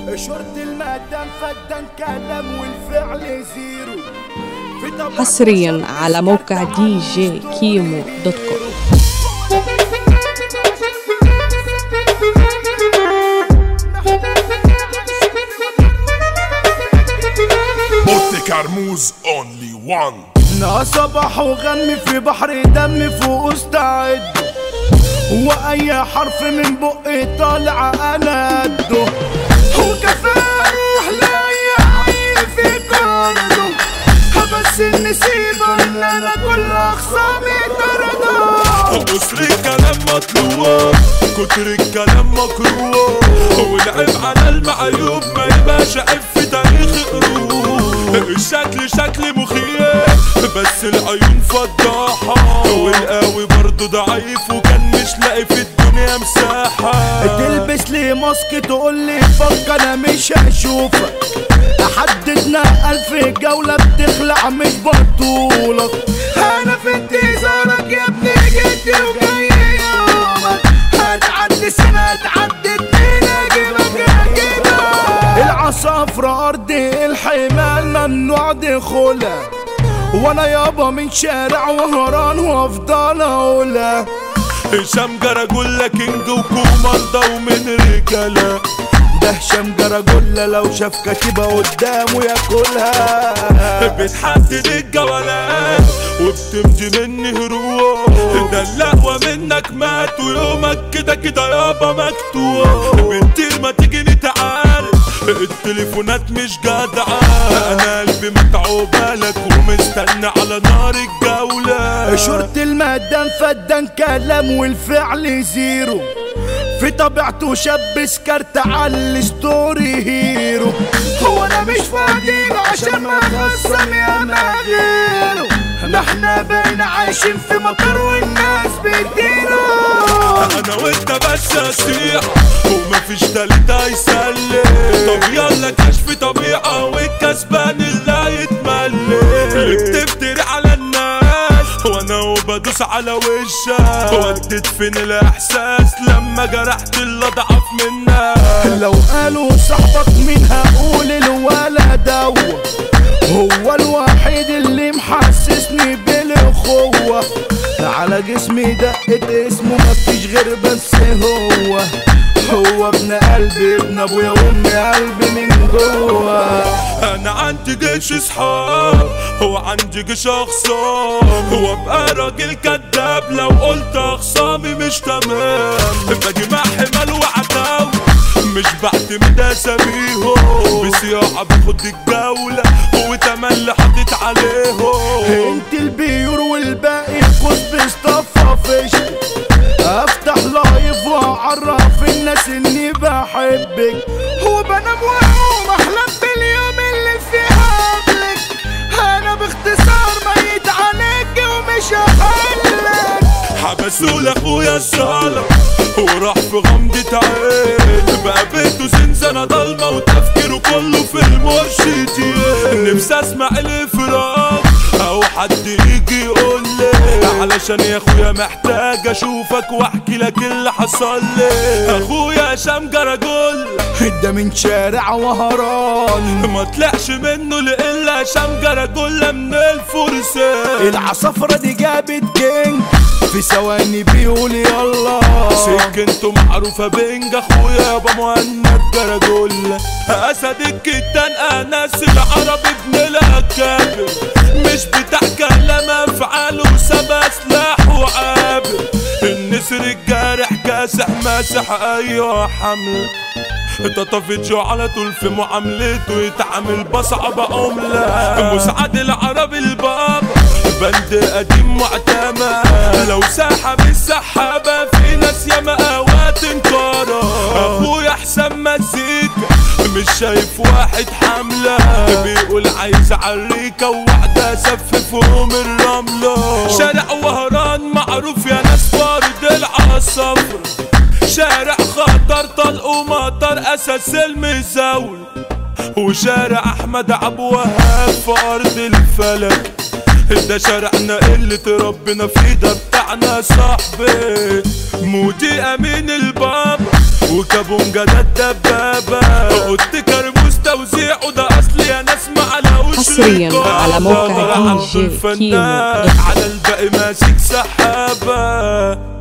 شرط المادة فدان كلام والفعل زيرو في طبع حصريا على موقع دي جي كيمو دوت كوم Monte Carmouze only one نا صباح وغني في بحر دم فوق استعد واي حرف من بقي طالع انا قده وكفايه اروح لاي عيل في كرده بس النسيب اللي انا كل اخصامي طردوا قصر الكلام مطلوب كتر الكلام مكروه والعيب على المعيوب ما يبقاش عيب في تاريخ قروب الشكل شكل مخيف بس العيون فضاحة والقاوي برضه ضعيف وكان مش لاقي في الدنيا مساحة تلبس لي ماسك تقول لي فك انا مش هشوفك حددنا ألف جولة بتخلع مش بطولك أنا في انتظارك يا ابني جدي وجاي يومك هتعدي سنة هتعدي اتنين أجيبك أجيبك العصافرة أرض الحمال ممنوع دخولها وانا يابا من شارع وهران وافضل اقولها هشام جرجولة كينج وكوماندا ومن رجالة ده هشام جرجولة لو شاف كتيبة قدامه ياكلها بتحدد الجولات وبتمضي مني هروب ده اللقوة منك مات ويومك كده كده يابا مكتوب بنتي ما تيجي نتعارك التليفونات مش جدعة انا قلبي متعوبة لك ومستني على نار الجولة شرط المادة فدان كلام والفعل زيرو في طبيعته شاب سكرت على الستوري هيرو هو انا مش فاضي عشان ما خصم يا ما غيره ما احنا بقينا عايشين في مطر والناس بتديروا انا وانت بس اسيح ومفيش تالت هيسلم طب يلا كشف طبيعة والكسبان اللي هيتملي اللي بتفتري على الناس وانا وبدوس على وشك وديت فين الاحساس لما جرحت اللي اضعف منك لو قالوا صاحبك مين هقول الولد هو هو الوحيد اللي محسسني بالاخوة على جسمي دقت اسمه مفيش غير بس هو هو ابن قلبي ابن ابويا وامي قلبي من جوه انا عندي جيش اصحاب هو عندي جيش اخصام هو بقى راجل كداب لو قلت اخصامي مش تمام باجي مع حمال وعتاو مش بعتمد اساميهم بصياعة باخد الجولة وتملي حاطط عليهم انت البيور والباقي قوس بيصطفى فشل افتح لايف واعرف الناس اني بحبك هو بنام واقوم احلم باليوم اللي فيه قبلك انا باختصار ميت عليك ومش هحلك حبسوا لاخويا الصالة وراح في غمضة عين بقى بيته زنزانة ضلمة وتفكيره كله في المرشدين نفسي اسمع الافراج او حد يجي يقول لي علشان يا اخويا محتاج اشوفك واحكي لك اللي حصل لي اخويا هشام جرجول ده من شارع وهران ما طلعش منه الا هشام جرجول من الفرسان العصافرة دي جابت كينج في ثواني بيقول يلا سكنته معروفة بينج اخويا يابا مهند جرجول اسد الكتان انس العرب ابن الاكابر مش بتاع كلام افعاله سبا سلاح وعابر النسر الجارح كاسح ماسح ايوه حمل تطفيتشو على طول في معاملته يتعامل بصعب عملة مسعد العرب البابا بند قديم معتمد لو سحب السحابة في ناس يا مقاوات انكارة اخويا احسن مزيكا مش شايف واحد حملة بيقول عايز عريكة وواحدة سففهم الرملة شارع وهران معروف يا ناس فرد العصفر شارع خطر طلق ومطر اساس المزاول وشارع احمد عبد وهاب في ارض الفلك ده شارعنا اللي تربنا فيه ده بتاعنا صاحبي مودي امين البابا وكابونجا ده الدبابة قلت كرموز توزيعه ده اصل يا ناس ما على وش حصرياً القاعدة. على موقع عنده دي جي الفنان. كيمو. على الباقي ماسك سحابة